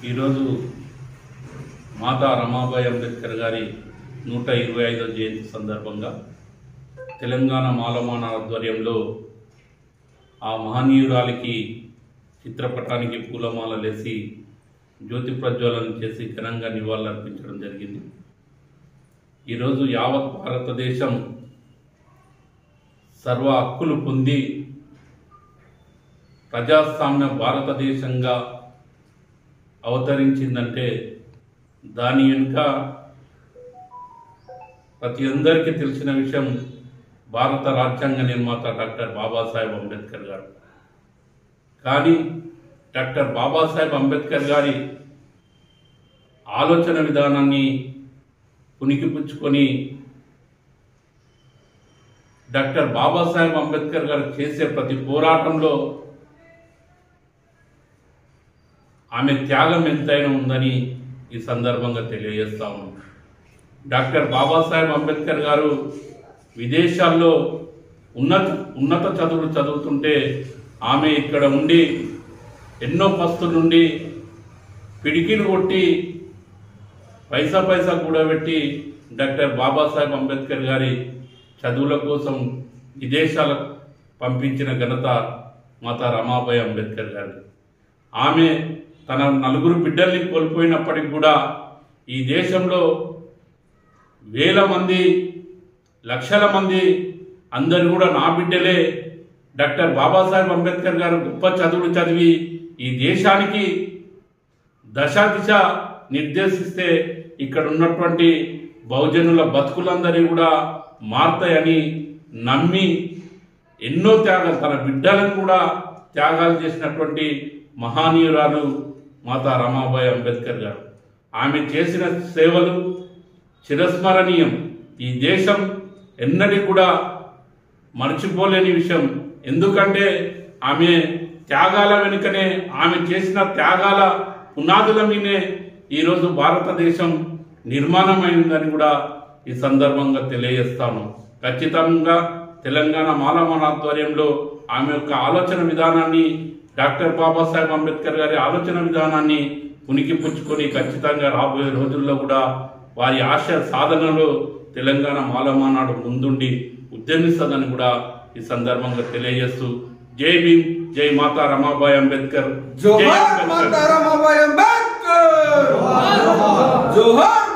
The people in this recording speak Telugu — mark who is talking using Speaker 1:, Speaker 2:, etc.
Speaker 1: ఈరోజు మాతా రమాబాయి అంబేద్కర్ గారి నూట ఇరవై ఐదో జయంతి సందర్భంగా తెలంగాణ మాలమాన ఆధ్వర్యంలో ఆ మహనీయురాలికి చిత్రపటానికి పూలమాలలేసి జ్యోతి ప్రజ్వలన చేసి ఘనంగా నివాళులర్పించడం జరిగింది ఈరోజు యావత్ భారతదేశం సర్వ హక్కులు పొంది ప్రజాస్వామ్య భారతదేశంగా అవతరించిందంటే దాని వెనుక ప్రతి అందరికీ తెలిసిన విషయం భారత రాజ్యాంగ నిర్మాత డాక్టర్ బాబాసాహెబ్ అంబేద్కర్ గారు కానీ డాక్టర్ బాబాసాహెబ్ అంబేద్కర్ గారి ఆలోచన విధానాన్ని పుణికిపుచ్చుకొని డాక్టర్ బాబాసాహెబ్ అంబేద్కర్ గారు చేసే ప్రతి పోరాటంలో ఆమె త్యాగం ఎంతైనా ఉందని ఈ సందర్భంగా తెలియజేస్తా ఉన్నాం డాక్టర్ బాబాసాహెబ్ అంబేద్కర్ గారు విదేశాల్లో ఉన్నత ఉన్నత చదువులు చదువుతుంటే ఆమె ఇక్కడ ఉండి ఎన్నో పస్తుల నుండి పిడికిలు కొట్టి పైసా పైసా కూడబెట్టి డాక్టర్ బాబాసాహెబ్ అంబేద్కర్ గారి చదువుల కోసం విదేశాలకు పంపించిన ఘనత మాతా రమాబాయి అంబేద్కర్ గారిది ఆమె తన నలుగురు బిడ్డల్ని కోల్పోయినప్పటికి కూడా ఈ దేశంలో వేల మంది లక్షల మంది అందరు కూడా నా బిడ్డలే డాక్టర్ బాబాసాహెబ్ అంబేద్కర్ గారు గొప్ప చదువులు చదివి ఈ దేశానికి దశ దిశ నిర్దేశిస్తే ఇక్కడ ఉన్నటువంటి బహుజనుల బతుకులందరి కూడా మారుతాయని నమ్మి ఎన్నో త్యాగాలు తన బిడ్డలను కూడా త్యాగాలు చేసినటువంటి మహానీయురాలు మాతా రమాబాయి అంబేద్కర్ గారు ఆమె చేసిన సేవలు చిరస్మరణీయం ఈ దేశం ఎన్నటి కూడా మర్చిపోలేని విషయం ఎందుకంటే ఆమె త్యాగాల వెనుకనే ఆమె చేసిన త్యాగాల పునాదుల మీదే ఈరోజు భారతదేశం నిర్మాణమైందని కూడా ఈ సందర్భంగా తెలియజేస్తాను ఖచ్చితంగా తెలంగాణ మాలమాన ఆధ్వర్యంలో ఆమె యొక్క ఆలోచన విధానాన్ని డాక్టర్ బాబాసాహెబ్ అంబేద్కర్ గారి ఆలోచన విధానాన్ని ఉనికి పుచ్చుకొని ఖచ్చితంగా రాబోయే రోజుల్లో కూడా వారి ఆశ సాధనలో తెలంగాణ మాలమానాడు ముందుండి ఉద్యమిస్తుందని కూడా ఈ సందర్భంగా తెలియజేస్తూ జై భీమ్ జై మాతా రమాబాయి అంబేద్కర్ జై
Speaker 2: జోహార్
Speaker 1: అంబేద్కర్.
Speaker 2: మాతా రమాబాయి అంబేద్కర్ జోహార్